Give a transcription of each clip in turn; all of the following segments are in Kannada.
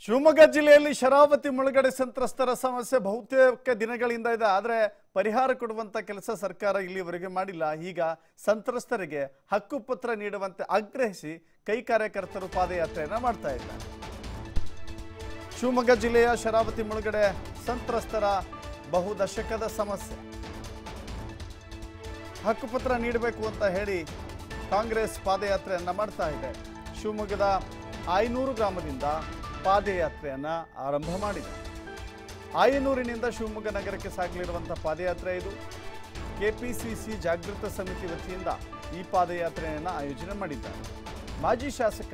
ಶಿವಮೊಗ್ಗ ಜಿಲ್ಲೆಯಲ್ಲಿ ಶರಾವತಿ ಮುಳುಗಡೆ ಸಂತ್ರಸ್ತರ ಸಮಸ್ಯೆ ಬಹುತೇಕ ದಿನಗಳಿಂದ ಇದೆ ಆದರೆ ಪರಿಹಾರ ಕೊಡುವಂತ ಕೆಲಸ ಸರ್ಕಾರ ಇಲ್ಲಿವರೆಗೆ ಮಾಡಿಲ್ಲ ಈಗ ಸಂತ್ರಸ್ತರಿಗೆ ಹಕ್ಕುಪತ್ರ ನೀಡುವಂತೆ ಆಗ್ರಹಿಸಿ ಕೈ ಕಾರ್ಯಕರ್ತರು ಪಾದಯಾತ್ರೆಯನ್ನ ಮಾಡ್ತಾ ಇದ್ದಾರೆ ಶಿವಮೊಗ್ಗ ಜಿಲ್ಲೆಯ ಶರಾವತಿ ಮುಳುಗಡೆ ಸಂತ್ರಸ್ತರ ಬಹುದಶಕದ ಸಮಸ್ಯೆ ಹಕ್ಕುಪತ್ರ ನೀಡಬೇಕು ಅಂತ ಹೇಳಿ ಕಾಂಗ್ರೆಸ್ ಪಾದಯಾತ್ರೆಯನ್ನ ಮಾಡ್ತಾ ಇದೆ ಶಿವಮೊಗ್ಗದ ಆಯನೂರು ಗ್ರಾಮದಿಂದ ಪಾದಯಾತ್ರೆಯನ್ನ ಆರಂಭ ಮಾಡಿದೆ ಆಯನೂರಿನಿಂದ ಶಿವಮೊಗ್ಗ ನಗರಕ್ಕೆ ಸಾಗಲಿರುವಂಥ ಪಾದಯಾತ್ರೆ ಇದು ಕೆಪಿಸಿಸಿ ಜಾಗೃತ ಸಮಿತಿ ವತಿಯಿಂದ ಈ ಪಾದಯಾತ್ರೆಯನ್ನು ಆಯೋಜನೆ ಮಾಡಿದ್ದಾರೆ ಮಾಜಿ ಶಾಸಕ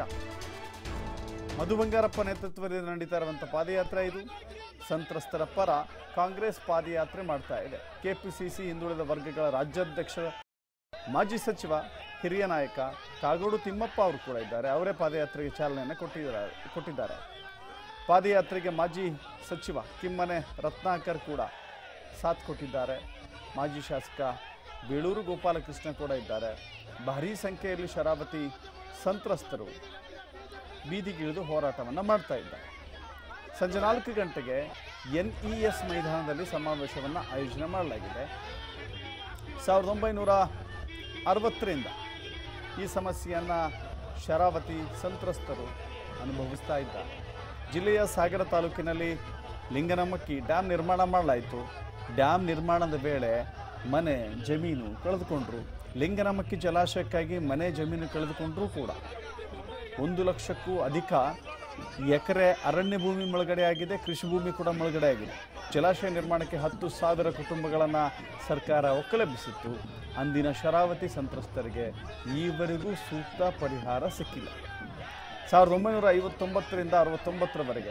ಮಧು ಬಂಗಾರಪ್ಪ ನೇತೃತ್ವದಲ್ಲಿ ನಡೀತಾ ಇರುವಂಥ ಪಾದಯಾತ್ರೆ ಇದು ಸಂತ್ರಸ್ತರ ಪರ ಕಾಂಗ್ರೆಸ್ ಪಾದಯಾತ್ರೆ ಮಾಡ್ತಾ ಇದೆ ಕೆಪಿಸಿಸಿ ಹಿಂದುಳಿದ ವರ್ಗಗಳ ರಾಜ್ಯಾಧ್ಯಕ್ಷ ಮಾಜಿ ಸಚಿವ ಹಿರಿಯ ನಾಯಕ ಕಾಗೋಡು ತಿಮ್ಮಪ್ಪ ಅವರು ಕೂಡ ಇದ್ದಾರೆ ಅವರೇ ಪಾದಯಾತ್ರೆಗೆ ಚಾಲನೆಯನ್ನು ಕೊಟ್ಟಿದ್ದಾರೆ ಕೊಟ್ಟಿದ್ದಾರೆ ಪಾದಯಾತ್ರೆಗೆ ಮಾಜಿ ಸಚಿವ ಕಿಮ್ಮನೆ ರತ್ನಾಕರ್ ಕೂಡ ಸಾಥ್ ಕೊಟ್ಟಿದ್ದಾರೆ ಮಾಜಿ ಶಾಸಕ ಬೇಳೂರು ಗೋಪಾಲಕೃಷ್ಣ ಕೂಡ ಇದ್ದಾರೆ ಭಾರೀ ಸಂಖ್ಯೆಯಲ್ಲಿ ಶರಾವತಿ ಸಂತ್ರಸ್ತರು ಬೀದಿಗಿಳಿದು ಹೋರಾಟವನ್ನು ಮಾಡ್ತಾ ಇದ್ದಾರೆ ಸಂಜೆ ನಾಲ್ಕು ಗಂಟೆಗೆ ಎನ್ ಇ ಎಸ್ ಮೈದಾನದಲ್ಲಿ ಸಮಾವೇಶವನ್ನು ಆಯೋಜನೆ ಮಾಡಲಾಗಿದೆ ಸಾವಿರದ ಒಂಬೈನೂರ ಅರವತ್ತರಿಂದ ಈ ಸಮಸ್ಯೆಯನ್ನು ಶರಾವತಿ ಸಂತ್ರಸ್ತರು ಅನುಭವಿಸ್ತಾ ಇದ್ದಾರೆ ಜಿಲ್ಲೆಯ ಸಾಗರ ತಾಲೂಕಿನಲ್ಲಿ ಲಿಂಗನಮಕ್ಕಿ ಡ್ಯಾಮ್ ನಿರ್ಮಾಣ ಮಾಡಲಾಯಿತು ಡ್ಯಾಮ್ ನಿರ್ಮಾಣದ ವೇಳೆ ಮನೆ ಜಮೀನು ಕಳೆದುಕೊಂಡ್ರು ಲಿಂಗನಮಕ್ಕಿ ಜಲಾಶಯಕ್ಕಾಗಿ ಮನೆ ಜಮೀನು ಕಳೆದುಕೊಂಡ್ರೂ ಕೂಡ ಒಂದು ಲಕ್ಷಕ್ಕೂ ಅಧಿಕ ಎಕರೆ ಅರಣ್ಯ ಭೂಮಿ ಮುಳುಗಡೆ ಆಗಿದೆ ಕೃಷಿ ಭೂಮಿ ಕೂಡ ಮುಳುಗಡೆ ಆಗಿದೆ ಜಲಾಶಯ ನಿರ್ಮಾಣಕ್ಕೆ ಹತ್ತು ಸಾವಿರ ಕುಟುಂಬಗಳನ್ನು ಸರ್ಕಾರ ಒಕ್ಕಲೆಬ್ಬಿಸಿತ್ತು ಅಂದಿನ ಶರಾವತಿ ಸಂತ್ರಸ್ತರಿಗೆ ಈವರೆಗೂ ಸೂಕ್ತ ಪರಿಹಾರ ಸಿಕ್ಕಿಲ್ಲ ಸಾವಿರದ ಒಂಬೈನೂರ ಐವತ್ತೊಂಬತ್ತರಿಂದ ಅರವತ್ತೊಂಬತ್ತರವರೆಗೆ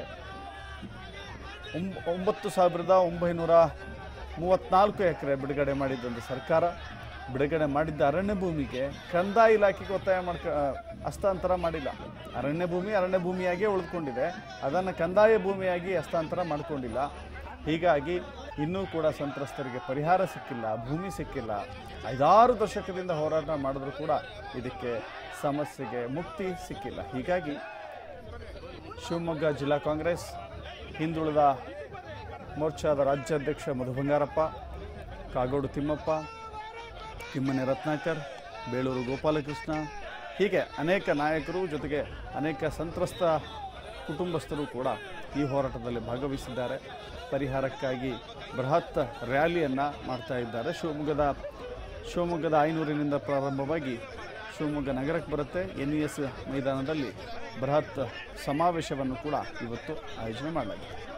ಒಂಬ- ಒಂಬತ್ತು ಸಾವಿರದ ಒಂಬೈನೂರ ಮೂವತ್ತ್ನಾಲ್ಕು ಎಕರೆ ಬಿಡುಗಡೆ ಮಾಡಿದ್ದಂಥ ಸರ್ಕಾರ ಬಿಡುಗಡೆ ಮಾಡಿದ್ದ ಅರಣ್ಯ ಭೂಮಿಗೆ ಕಂದಾಯ ಇಲಾಖೆಗೆ ಒತ್ತಾಯ ಮಾಡ್ಕ ಆ, ಹಸ್ತಾಂತರ ಮಾಡಿಲ್ಲ ಅರಣ್ಯ ಭೂಮಿ ಅರಣ್ಯ ಭೂಮಿಯಾಗಿಯೇ ಉಳಿದುಕೊಂಡಿದೆ ಅದನ್ನು ಕಂದಾಯ ಭೂಮಿಯಾಗಿ ಹಸ್ತಾಂತರ ಮಾಡಿಕೊಂಡಿಲ್ಲ ಹೀಗಾಗಿ ಇನ್ನೂ ಕೂಡ ಸಂತ್ರಸ್ತರಿಗೆ ಪರಿಹಾರ ಸಿಕ್ಕಿಲ್ಲ ಭೂಮಿ ಸಿಕ್ಕಿಲ್ಲ ಐದಾರು ದಶಕದಿಂದ ಹೋರಾಟ ಮಾಡಿದ್ರೂ ಕೂಡ ಇದಕ್ಕೆ ಸಮಸ್ಯೆಗೆ ಮುಕ್ತಿ ಸಿಕ್ಕಿಲ್ಲ ಹೀಗಾಗಿ ಶಿವಮೊಗ್ಗ ಜಿಲ್ಲಾ ಕಾಂಗ್ರೆಸ್ ಹಿಂದುಳಿದ ಮೋರ್ಚಾದ ರಾಜ್ಯಾಧ್ಯಕ್ಷ ಮಧು ಬಂಗಾರಪ್ಪ ಕಾಗೋಡು ತಿಮ್ಮಪ್ಪ ಕಿಮ್ಮನೆ ರತ್ನಾಕರ್ ಬೇಳೂರು ಗೋಪಾಲಕೃಷ್ಣ ಹೀಗೆ ಅನೇಕ ನಾಯಕರು ಜೊತೆಗೆ ಅನೇಕ ಸಂತ್ರಸ್ತ ಕುಟುಂಬಸ್ಥರು ಕೂಡ ಈ ಹೋರಾಟದಲ್ಲಿ ಭಾಗವಹಿಸಿದ್ದಾರೆ ಪರಿಹಾರಕ್ಕಾಗಿ ಬೃಹತ್ ರ್ಯಾಲಿಯನ್ನು ಮಾಡ್ತಾ ಇದ್ದಾರೆ ಶಿವಮೊಗ್ಗದ ಶಿವಮೊಗ್ಗದ ಐನೂರಿನಿಂದ ಪ್ರಾರಂಭವಾಗಿ ಶಿವಮೊಗ್ಗ ನಗರಕ್ಕೆ ಬರುತ್ತೆ ಎನ್ ಇ ಎಸ್ ಮೈದಾನದಲ್ಲಿ ಬೃಹತ್ ಸಮಾವೇಶವನ್ನು ಕೂಡ ಇವತ್ತು ಆಯೋಜನೆ ಮಾಡಲಾಗಿದೆ